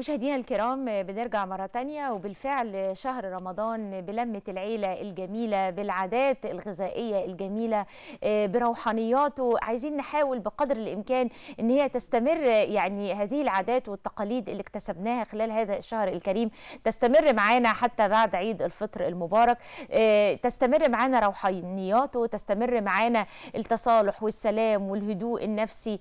مشاهدينا الكرام بنرجع مرة تانية وبالفعل شهر رمضان بلمة العيلة الجميلة بالعادات الغذائية الجميلة بروحانياته عايزين نحاول بقدر الإمكان أن هي تستمر يعني هذه العادات والتقاليد اللي اكتسبناها خلال هذا الشهر الكريم تستمر معانا حتى بعد عيد الفطر المبارك تستمر معانا روحانياته تستمر معانا التصالح والسلام والهدوء النفسي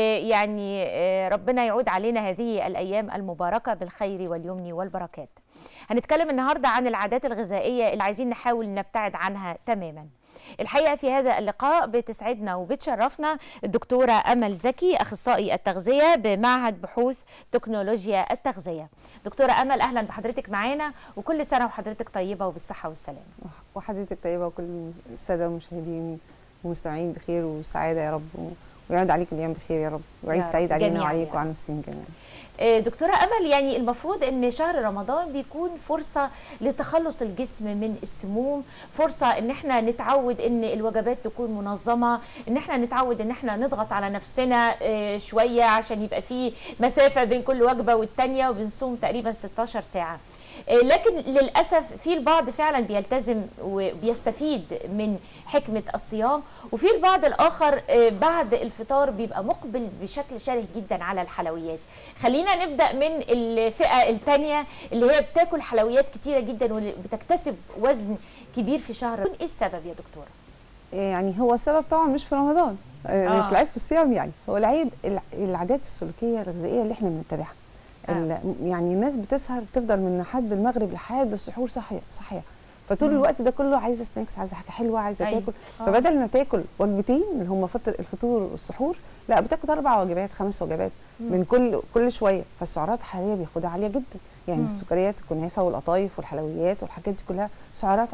ويعني ربنا يعود علينا هذه الأيام المباركة المباركة بالخير واليمن والبركات هنتكلم النهاردة عن العادات الغذائية اللي عايزين نحاول نبتعد عنها تماما الحقيقة في هذا اللقاء بتسعدنا وبتشرفنا الدكتورة أمل زكي أخصائي التغذية بمعهد بحوث تكنولوجيا التغذية دكتورة أمل أهلا بحضرتك معانا وكل سنة وحضرتك طيبة وبالصحة والسلامة وحضرتك طيبة وكل السادة المشاهدين ومستمعين بخير وسعادة يا رب ويعود عليكم الايام بخير يا رب وعيد سعيد علينا وعليكم وعلى المسلمين جميعا دكتوره امل يعني المفروض ان شهر رمضان بيكون فرصه لتخلص الجسم من السموم فرصه ان احنا نتعود ان الوجبات تكون منظمه ان احنا نتعود ان احنا نضغط على نفسنا شويه عشان يبقى في مسافه بين كل وجبه والتانيه وبنصوم تقريبا 16 ساعه لكن للاسف في البعض فعلا بيلتزم وبيستفيد من حكمه الصيام وفي البعض الاخر بعد الفطار بيبقى مقبل بشكل شره جدا على الحلويات خلينا نبدا من الفئه الثانيه اللي هي بتاكل حلويات كتيره جدا وبتكتسب وزن كبير في شهر ايه السبب يا دكتوره يعني هو السبب طبعا مش في رمضان آه. مش العيب في الصيام يعني هو العيب العادات السلوكيه الغذائيه اللي احنا بنتبعها آه. يعني الناس بتسهر بتفضل من لحد المغرب لحد السحور صحيه صحيه فطول الوقت ده كله عايزه سناكس عايزه حاجه حلوه عايزه أيوة. تاكل آه. فبدل ما تاكل وجبتين اللي هم فطر الفطور والسحور لا بتاكل اربع وجبات خمس وجبات مم. من كل كل شويه فالسعرات الحراريه بياخدها عاليه جدا يعني مم. السكريات الكنافه والقطايف والحلويات والحاجات دي كلها سعرات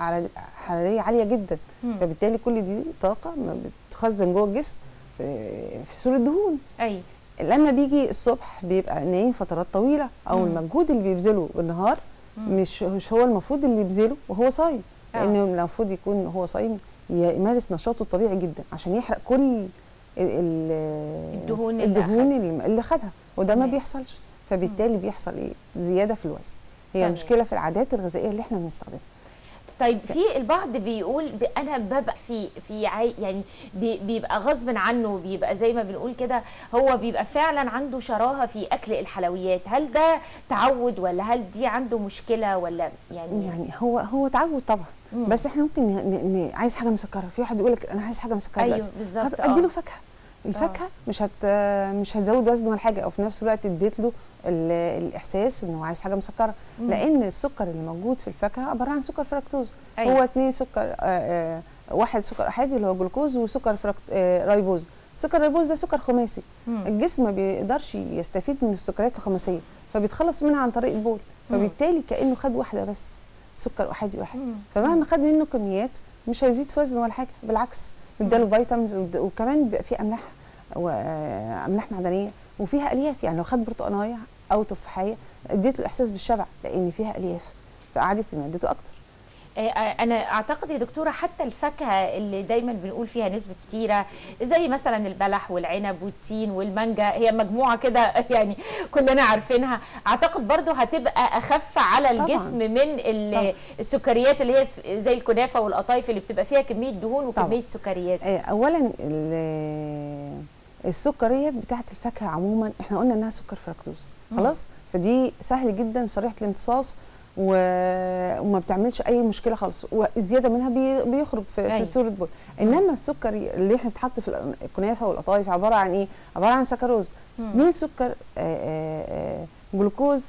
حراريه عاليه جدا مم. فبالتالي كل دي طاقه بتخزن جوه الجسم في صوره دهون ايوه لما بيجي الصبح بيبقى نايم فترات طويله او مم. المجهود اللي بيبذله بالنهار مم. مش مش هو المفروض اللي يبذله وهو صايم آه. لانه المفروض يكون هو صايم يمارس نشاطه الطبيعي جدا عشان يحرق كل الدهون الدهون اللي, اللي خدها وده ما بيحصلش فبالتالي بيحصل ايه زياده في الوزن هي طيب. مشكله في العادات الغذائيه اللي احنا بنستخدمها طيب في البعض بيقول انا ببقى في في عي يعني بيبقى غصب عنه بيبقى زي ما بنقول كده هو بيبقى فعلا عنده شراهه في اكل الحلويات هل ده تعود ولا هل دي عنده مشكله ولا يعني يعني هو هو تعود طبعا مم. بس احنا ممكن ن... ن... عايز حاجه مسكره في واحد يقول لك انا عايز حاجه مسكره ايوه بالظبط ادي له فاكهه الفاكهه آه. مش هت مش هتزود وزنه ولا حاجه او في نفس الوقت اديت له الاحساس انه عايز حاجه مسكره مم. لان السكر اللي موجود في الفاكهه عباره عن سكر فركتوز أيوة. هو اثنين سكر آآ آآ واحد سكر احادي اللي هو جلوكوز وسكر فركت رايبوز سكر رايبوز ده سكر خماسي مم. الجسم ما بيقدرش يستفيد من السكريات الخماسيه فبيتخلص منها عن طريق البول فبالتالي كانه خد واحده بس سكر احادي واحد مم. فمهما خد منه كميات مش هيزيد في وزنه ولا حاجه بالعكس اداله فيتامينز وكمان بيبقى فيه املاح واملاح معدنيه وفيها الياف يعني لو خد برتقانيه او تفاحيه اديت له احساس بالشبع لان فيها الياف فقعدت معدته اكتر انا اعتقد يا دكتوره حتى الفاكهه اللي دايما بنقول فيها نسبه كتيره زي مثلا البلح والعنب والتين والمانجا هي مجموعه كده يعني كلنا عارفينها اعتقد برضو هتبقى اخف على الجسم طبعا. من طبعا. السكريات اللي هي زي الكنافه والقطايف اللي بتبقى فيها كميه دهون وكميه طبعا. سكريات اولا السكريات بتاعت الفاكهه عموما احنا قلنا انها سكر فركتوز خلاص فدي سهل جدا صريحه الامتصاص وما بتعملش اي مشكله خالص والزياده منها بي بيخرج في, في صوره بول انما السكر اللي احنا بتحط في الكنافه والقطايف عباره عن ايه عباره عن سكروز اثنين سكر آآ آآ جلوكوز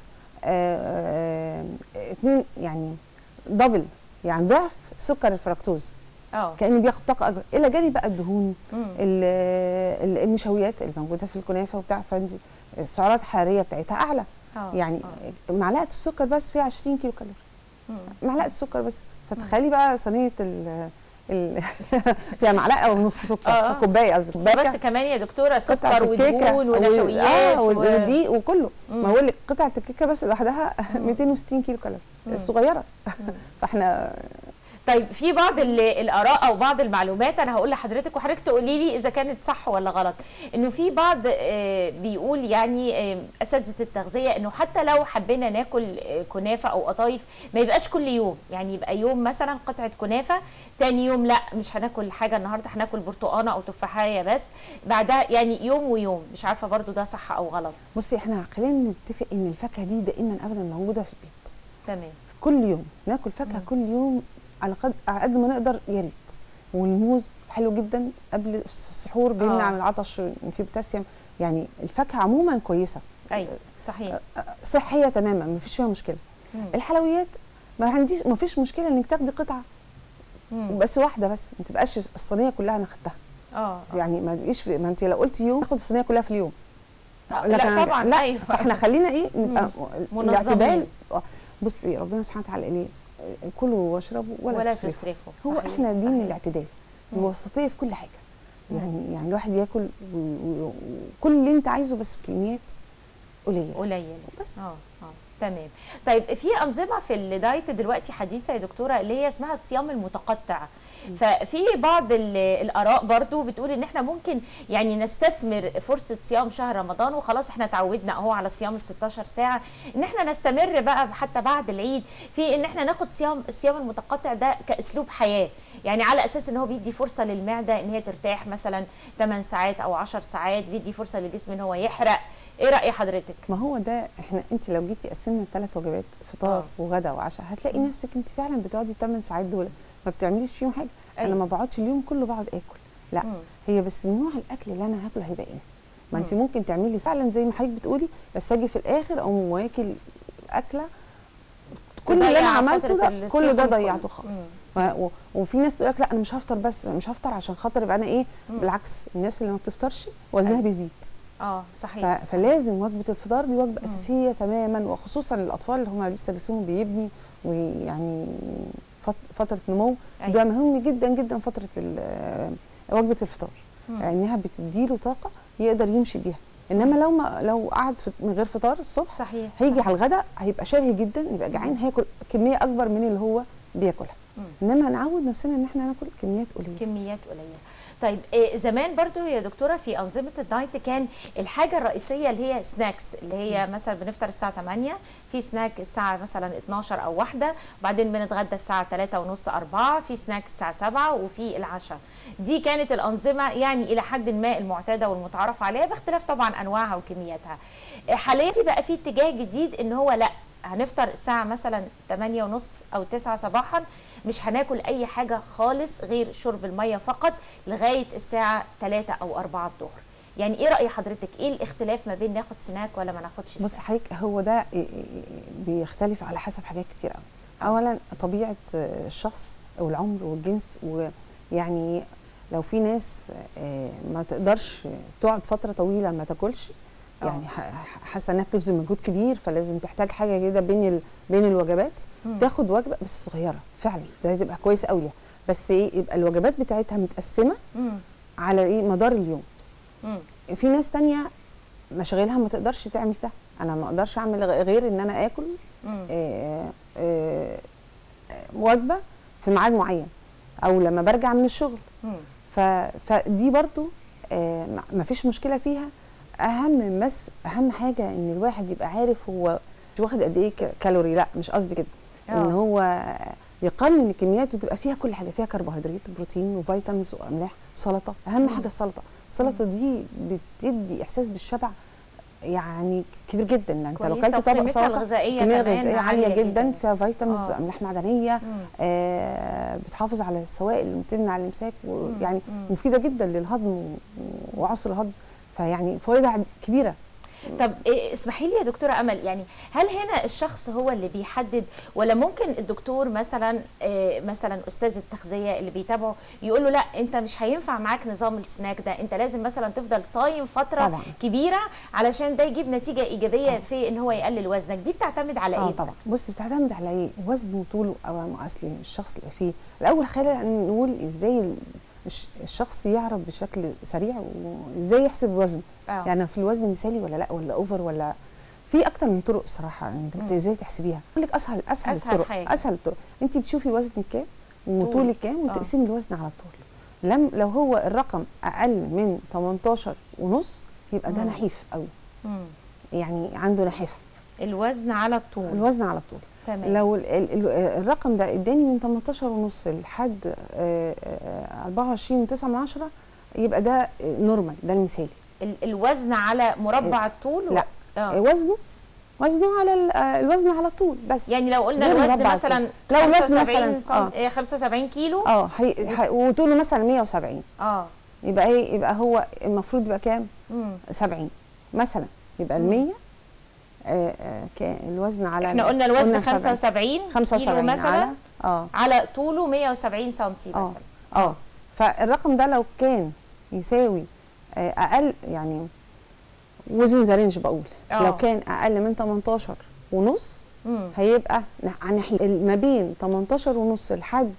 اثنين يعني دبل يعني ضعف سكر الفركتوز اه كانه بياخد طاقه اكبر الى جانب بقى الدهون النشويات اللي موجوده في الكنافه وبتاع فدي السعرات الحراريه بتاعتها اعلى أوه. يعني أوه. معلقه السكر بس فيها 20 كيلو كالوري معلقه السكر بس فتخيلي بقى صينيه ال ال فيها معلقه ونص سكر آه. كوبايه قصدي كوبايه بس كمان يا دكتوره سكر ودهون ونشويات آه ودقيق وكله ما هقول لك قطعه الكيكه بس لوحدها 260 كيلو كالوري الصغيره فاحنا طيب في بعض الاراء او بعض المعلومات انا هقول لحضرتك وحضرتك تقولي لي اذا كانت صح ولا غلط انه في بعض بيقول يعني اساتذه التغذيه انه حتى لو حبينا ناكل كنافه او قطايف ما يبقاش كل يوم يعني يبقى يوم مثلا قطعه كنافه تاني يوم لا مش هناكل حاجه النهارده هناكل برتقانه او تفاحيه بس بعدها يعني يوم ويوم مش عارفه برضو ده صح او غلط بصي احنا خلينا نتفق ان الفاكهه دي دائما ابدا موجوده في البيت تمام كل يوم ناكل فاكهه كل يوم على قد على قد ما نقدر يا ريت والموز حلو جدا قبل السحور بيمنع من العطش فيه بوتاسيوم يعني الفاكهه عموما كويسه ايوه صحيح صحيه تماما ما فيش فيها مشكله مم. الحلويات ما عنديش ما فيش مشكله انك تاخدي قطعه مم. بس واحده بس ما تبقاش الصينيه كلها انا خدتها اه يعني ما تبقيش ما انت لو قلتي يوم تاخد الصينيه كلها في اليوم لا طبعا لا أيوة. فاحنا خلينا ايه نبقى منظمين. الاعتدال بصي ربنا سبحانه وتعالى قال ايه كلوا واشربوا ولا, ولا تسرفوا تسرفوا هو صحيح. احنا دين صحيح. الاعتدال مم. الوسطيه في كل حاجه يعني يعني الواحد ياكل وكل اللي انت عايزه بس بكميات قليله قليل بس اه اه تمام طيب في انظمه في الدايت دلوقتي حديثه يا دكتوره اللي هي اسمها الصيام المتقطع ففي بعض ال- الاراء برضو بتقول ان احنا ممكن يعني نستثمر فرصه صيام شهر رمضان وخلاص احنا تعودنا اهو على صيام ال 16 ساعه ان احنا نستمر بقى حتى بعد العيد في ان احنا ناخد صيام الصيام المتقطع ده كاسلوب حياه يعني على اساس ان هو بيدي فرصه للمعده ان هي ترتاح مثلا 8 ساعات او 10 ساعات بيدي فرصه للجسم ان هو يحرق ايه راي حضرتك ما هو ده احنا انت لو جيتي قسمنا الثلاث وجبات فطار آه. وغدا وعشاء هتلاقي نفسك انت فعلا بتقعدي 8 ساعات دول ما بتعمليش فيهم حاجه أيوة. انا ما بقعدش اليوم كله بقعد اكل لا مم. هي بس نوع الاكل اللي انا هاكله هيبقى ايه ما انت مم. ممكن تعملي فعلا زي ما حضرتك بتقولي بس اجي في الاخر او واكل اكله كل اللي انا تضيع عملته فترة ده كل ده الصيام ضيعته كله. خالص مم. و- و- وفي ناس تقول لك لا انا مش هفطر بس مش هفطر عشان خاطر يبقى انا ايه مم. بالعكس الناس اللي ما بتفطرش وزنها أيوة. بيزيد اه ف- صحيح فلازم وجبه الفطار دي وجبه مم. اساسيه تماما وخصوصا الاطفال اللي هم لسه جسمهم بيبني ويعني فت- فتره نمو أيوة. ده مهم جدا جدا فتره ال- آه، وجبه الفطار مم. انها بتديله طاقه يقدر يمشي بيها انما لو ما لو قعد في- من غير فطار الصبح صحيح هيجي صحيح. على الغداء هيبقى شبهي جدا يبقى جعان هياكل كميه اكبر من اللي هو بياكلها مم. انما نعود نفسنا ان احنا ناكل كميات قليله كميات قليله طيب إيه زمان برضو يا دكتوره في انظمه الدايت كان الحاجه الرئيسيه اللي هي سناكس اللي هي مثلا بنفطر الساعه 8 في سناك الساعه مثلا 12 او واحدة وبعدين بنتغدى الساعه 3 ونص 4 في سناك الساعه 7 وفي العشاء دي كانت الانظمه يعني الى حد ما المعتاده والمتعارف عليها باختلاف طبعا انواعها وكمياتها حاليا بقى في اتجاه جديد ان هو لا هنفطر الساعة مثلا 8 ونص أو 9 صباحا مش هناكل أي حاجة خالص غير شرب المية فقط لغاية الساعة 3 أو 4 الظهر يعني إيه رأي حضرتك؟ إيه الاختلاف ما بين ناخد سناك ولا ما ناخدش بص سناك؟ حضرتك هو ده ي- ي- بيختلف على حسب حاجات كتير قوي اولا طبيعه الشخص او العمر والجنس ويعني لو في ناس آه، ما تقدرش تقعد فتره طويله ما تاكلش آه. يعني ح- ح- حاسه انها بتبذل مجهود كبير فلازم تحتاج حاجه كده بين ال... بين الوجبات مم. تاخد وجبه بس صغيره فعلا ده هتبقى كويس قوي ليها بس ايه يبقى الوجبات بتاعتها متقسمه مم. على ايه مدار اليوم مم. في ناس تانية مشاغلها ما تقدرش تعمل ده انا ما اقدرش اعمل غ- غير ان انا اكل مم. آه، آه، آه، وجبه في ميعاد معين او لما برجع من الشغل مم. ف- فدي برضو آه، ما- ما فيش مشكله فيها اهم بس اهم حاجه ان الواحد يبقى عارف هو مش واخد قد ايه ك- كالوري لا مش قصدي كده آه. ان هو يقنن كمياته تبقى فيها كل حاجه فيها كربوهيدرات بروتين وفيتامينز واملاح سلطه اهم مم. حاجه السلطه السلطه دي بتدي احساس بالشبع يعني كبير جدا يعني انت لو كويسة كلت طبق وقيمتها سلطه الغذائية كميه كمان غذائيه عالية عاليه جدا, جداً. فيها فيتامينز آه. املاح معدنيه مم. آه بتحافظ على السوائل اللي بتمنع الامساك مم. ويعني مم. مفيده جدا للهضم و- وعسر الهضم فيعني فوائدها كبيره طب إيه اسمحي لي يا دكتوره امل يعني هل هنا الشخص هو اللي بيحدد ولا ممكن الدكتور مثلا إيه مثلا استاذ التغذيه اللي بيتابعه يقول له لا انت مش هينفع معاك نظام السناك ده انت لازم مثلا تفضل صايم فتره طبعاً. كبيره علشان ده يجيب نتيجه ايجابيه طبعاً. في ان هو يقلل وزنك دي بتعتمد على اه ايه طبعا بص بتعتمد على ايه وزنه وطوله او اصل الشخص اللي فيه الاول خلينا نقول ازاي ال- الش- الشخص يعرف بشكل سريع وازاي يحسب وزنه آه. يعني في الوزن مثالي ولا لا ولا اوفر ولا في اكتر من طرق صراحه انت مم. ازاي تحسبيها اقول لك اسهل اسهل, أسهل الطرق حاجة. اسهل الطرق انت بتشوفي وزنك كام وطولي كام وتقسيم الوزن على الطول لم لو هو الرقم اقل من 18 ونص يبقى ده مم. نحيف قوي مم. يعني عنده نحافه الوزن على الطول الوزن على الطول تمام لو ال- ال- ال- الرقم ده اداني من 18 ونص لحد آه، آه، 24 و9 من عشرة يبقى ده آه، نورمال ده المثالي ال- الوزن على مربع الطول لا. آه. آه، وزنه وزنه على ال- آه، الوزن على الطول بس يعني لو قلنا غير الوزن مربع مثلا الطول. لو الوزن 75 مثلاً، سم- آه. آه، 75 كيلو اه هي هي- وطوله مثلا 170 اه يبقى ايه يبقى هو المفروض يبقى كام مم. 70 مثلا يبقى ال مم. 100 آه، آه، كا- الوزن على احنا قلنا الوزن 70. 75 كيلو 75 مثلا على اه على طوله 170 سم آه. مثلا اه فالرقم ده لو كان يساوي آه، اقل يعني وزن ذا رينج بقول آه. لو كان اقل من 18 ونص مم. هيبقى نح- عن ناحيه ما بين 18 ونص لحد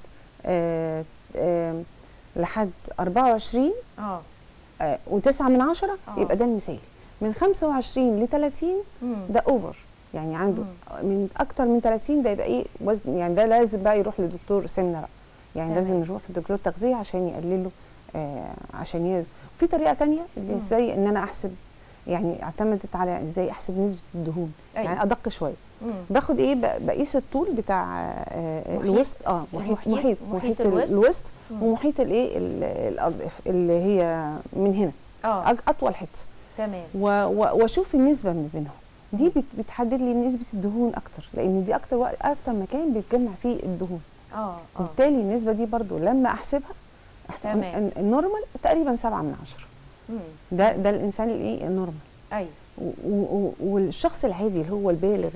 آه آه لحد 24 اه آه و9 من عشرة آه. يبقى ده المثالي من 25 ل 30 مم. ده اوفر يعني عنده من اكتر من 30 ده يبقى ايه وزن يعني ده لازم بقى يروح لدكتور سمنه بقى يعني تمام. لازم يروح لدكتور تغذيه عشان يقلله آه عشان ي... في طريقه تانية اللي مم. ازاي ان انا احسب يعني اعتمدت على ازاي احسب نسبه الدهون أيوة. يعني ادق شويه مم. باخد ايه ب- بقيس الطول بتاع آه محيط- الوسط اه محيط المحيط- محيط محيط محيط الوسط. الوسط مم. ومحيط الايه ال- الارض اللي هي من هنا اه أج- اطول حته تمام و- و- واشوف النسبه ما بينهم دي بت- بتحدد لي نسبه الدهون اكتر لان دي اكتر وقت اكتر مكان بيتجمع فيه الدهون اه اه وبالتالي النسبه دي برضو لما احسبها تمام. ال- النورمال تقريبا 7 من عشرة مم. ده ده الانسان الايه النورمال ايوه و- و- والشخص العادي اللي هو البالغ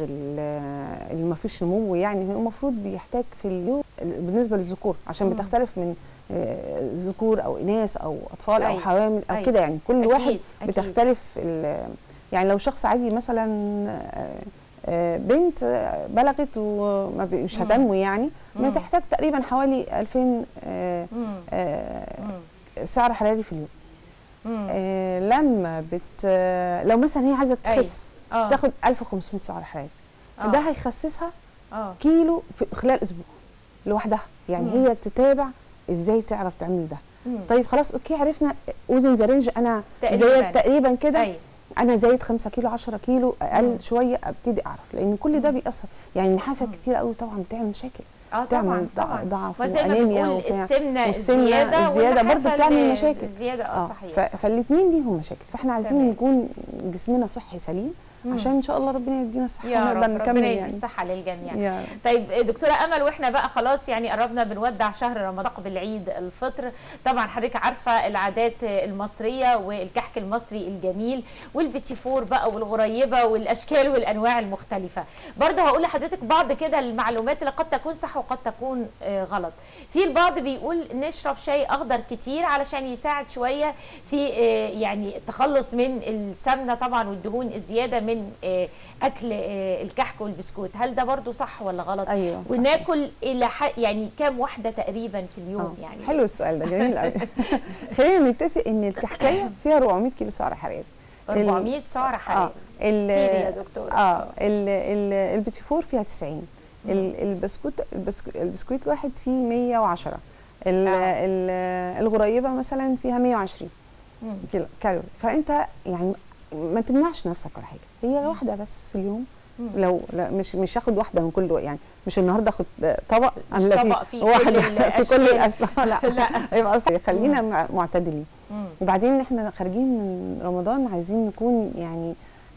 ال- اللي ما فيش نمو يعني هو المفروض بيحتاج في اليوم بالنسبه للذكور عشان مم. بتختلف من آه، ذكور او اناث او اطفال او أيوة. حوامل او أيوة. كده يعني كل أكيد، واحد أكيد. بتختلف ال- يعني لو شخص عادي مثلا آه، آه، بنت آه، بلغت ومش مم. هتنمو يعني مم. بتحتاج تقريبا حوالي 2000 آه، مم. آه، مم. سعر حراري في اليوم مم. آه، لما بت آه، لو مثلا هي عايزه أيوة. تخس اه تاخد 1500 سعر حراري آه. ده هيخسسها اه كيلو في خلال اسبوع لوحدها يعني مم. هي تتابع ازاي تعرف تعمل ده مم. طيب خلاص اوكي عرفنا وزن ذا رينج انا تقريباً. زايد تقريبا كده ايوه انا زايد 5 كيلو 10 كيلو اقل مم. شويه ابتدي اعرف لان كل ده مم. بيأثر يعني النحافه مم. كتير قوي طبعا بتعمل مشاكل اه طبعا بتعمل ضع- طبعا ضعف وزي ما وانيميا بنقول وبتاع السمنه والسمنة الزياده الزيادة برضو والنحافة بتعمل ال- مشاكل. الزياده اه صحيح ف... صحيح. فالاثنين ليهم مشاكل فاحنا عايزين تمام. نكون جسمنا صحي سليم مم. عشان ان شاء الله ربنا يدينا الصحه يا ونقدر رب نكمل ربنا يدي يعني الصحه للجميع يا رب. طيب دكتوره امل واحنا بقى خلاص يعني قربنا بنودع شهر رمضان قبل عيد الفطر طبعا حضرتك عارفه العادات المصريه والكحك المصري الجميل والبيتي فور بقى والغريبه والاشكال والانواع المختلفه برضه هقول لحضرتك بعض كده المعلومات اللي قد تكون صح وقد تكون آه، غلط في البعض بيقول نشرب شاي اخضر كتير علشان يساعد شويه في آه، يعني التخلص من السمنه طبعا والدهون الزياده من آه، اكل آه، الكحك والبسكوت هل ده برضو صح ولا غلط ايوه صح. وناكل الى ح... يعني كام واحده تقريبا في اليوم آه، يعني حلو السؤال ده جميل قوي خلينا نتفق ان الكحكايه فيها 400 كيلو سعر حراري 400 سعر حراري ال كتير يا دكتور اه ال ال البيتي فور فيها 90 ال- البسكوت البسكوت البسكويت الواحد فيه 110 ال- آه. ال- الغريبه مثلا فيها 120 مم. كيلو كالوري فانت يعني ما تمنعش نفسك ولا حاجه هي واحده بس في اليوم مم. لو لا مش مش هاخد واحده من كل يعني مش النهارده اخد طبق مش املى طبق فيه كل واحده في كل الأشكال. الأسئلة لا لا. يبقى اصلا خلينا مع- معتدلين مم. وبعدين احنا خارجين من رمضان عايزين نكون يعني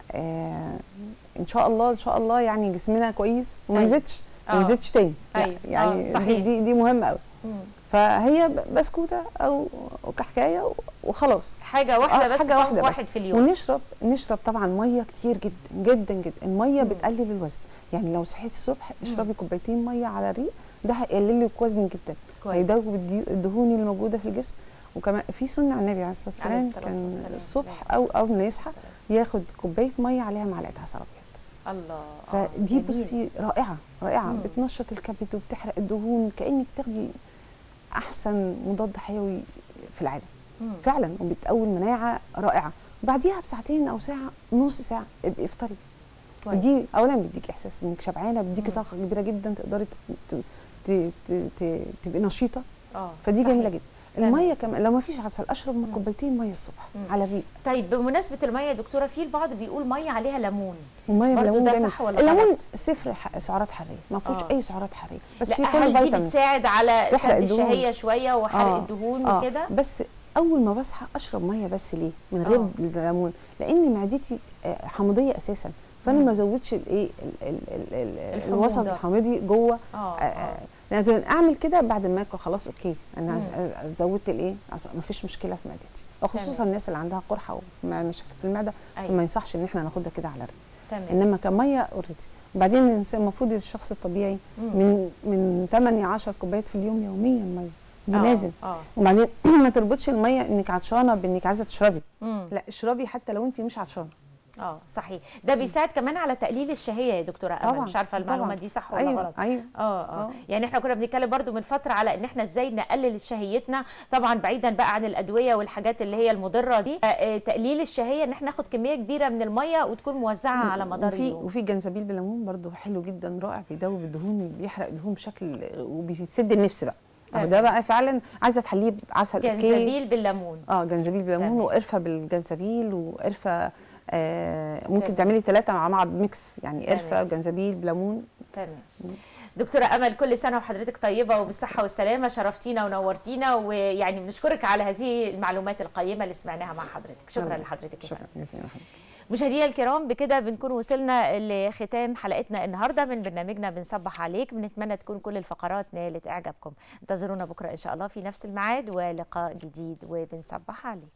آه ان شاء الله ان شاء الله يعني جسمنا كويس وما أيوة. نزيدش ما آه. نزيدش تاني لا، أيوة. يعني آه، دي صحيح. دي دي مهمه قوي مم. فهي ب- بسكوته او كحكايه وخلاص حاجه واحده آه، بس حاجة صنف واحدة بس. واحد في اليوم ونشرب نشرب طبعا ميه كتير جدا جدا جدا الميه مم. بتقلل الوزن يعني لو صحيت الصبح مم. اشربي كوبايتين ميه على الريق ده هيقلل لك وزنك جدا كويس هيدوب الدي- الدهون اللي موجوده في الجسم وكمان في سنه عن النبي عليه الصلاه عليه والسلام الصلاة كان والسلام. الصبح او اول ما يصحى ياخد كوبايه ميه عليها معلقه عسل ابيض الله آه، فدي جميل. بصي رائعه رائعه مم. بتنشط الكبد وبتحرق الدهون كانك بتاخدي احسن مضاد حيوي في العالم مم. فعلا وبتقوي المناعه رائعه وبعديها بساعتين او ساعه نص ساعه ابقي افطري كويس. دي اولا بيديك احساس انك شبعانه بيديكي طاقه كبيره جدا تقدري ت- ت- ت- ت- تبقي نشيطه اه فدي صحيح. جميله جدا تمام. الميه كمان لو ما فيش عسل اشرب من كوبايتين ميه الصبح مم. على الريق طيب بمناسبه الميه يا دكتوره في البعض بيقول ميه عليها ليمون وميه برضو بليمون ده جميل صح ولا الليمون غلط؟ صفر ح- سعرات حراريه ما فيهوش آه. اي سعرات حراريه بس لا في هل كل دي فيتامينز بتساعد على تحرق سد الدهون. الشهيه شويه وحرق آه. الدهون آه. وكده بس اول ما بصحى اشرب ميه بس ليه من غير آه. الليمون لان معدتي آه، حمضيه اساسا فانا مم. ما ازودش الايه ال- ال- ال- ال- الحموضة. الوسط الحامضي جوه اه آه، اه آه، لكن اعمل كده بعد ما اكل خلاص اوكي انا مم. ز- زودت الايه ما فيش مشكله في معدتي وخصوصا تمام. الناس اللي عندها قرحه ومشاكل في المعده أيوة. فما ينصحش ان احنا ناخدها كده على الريق تمام انما كميه اوريدي وبعدين الإنسان المفروض الشخص الطبيعي مم. من من 8 10 كوبايات في اليوم يوميا ميه دي آه، لازم اه وبعدين ما تربطش الميه انك عطشانه بانك عايزه تشربي مم. لا اشربي حتى لو انت مش عطشانه اه صحيح ده بيساعد كمان على تقليل الشهيه يا دكتوره امل طبعاً، مش عارفه المعلومه طبعاً. دي صح ولا ايوه غلط ايوه اه اه آه. يعني احنا كنا بنتكلم برضو من فتره على ان احنا ازاي نقلل شهيتنا طبعا بعيدا بقى عن الادويه والحاجات اللي هي المضره دي آه، آه، تقليل الشهيه ان احنا ناخد كميه كبيره من الميه وتكون موزعه على مدار وفي اليوم وفي جنزبيل بالليمون برضو حلو جدا رائع بيدوب الدهون بيحرق الدهون بشكل وبيسد النفس بقى اهو تمام. ده بقى فعلا عايزه تحليه بعسل اوكي جنزبيل بالليمون اه جنزبيل بالليمون تمام. وقرفه بالجنزبيل وقرفه آه ممكن تمام. تعملي ثلاثه مع بعض ميكس يعني تمام. قرفه وجنزبيل بليمون تمام دكتورة أمل كل سنة وحضرتك طيبة وبالصحة والسلامة شرفتينا ونورتينا ويعني بنشكرك على هذه المعلومات القيمة اللي سمعناها مع حضرتك شكرا الله. لحضرتك يا شكرا فندم. جزيلا حضرتك. مشاهدينا الكرام بكده بنكون وصلنا لختام حلقتنا النهارده من برنامجنا بنصبح عليك بنتمنى تكون كل الفقرات نالت اعجابكم انتظرونا بكره ان شاء الله في نفس الميعاد ولقاء جديد وبنصبح عليك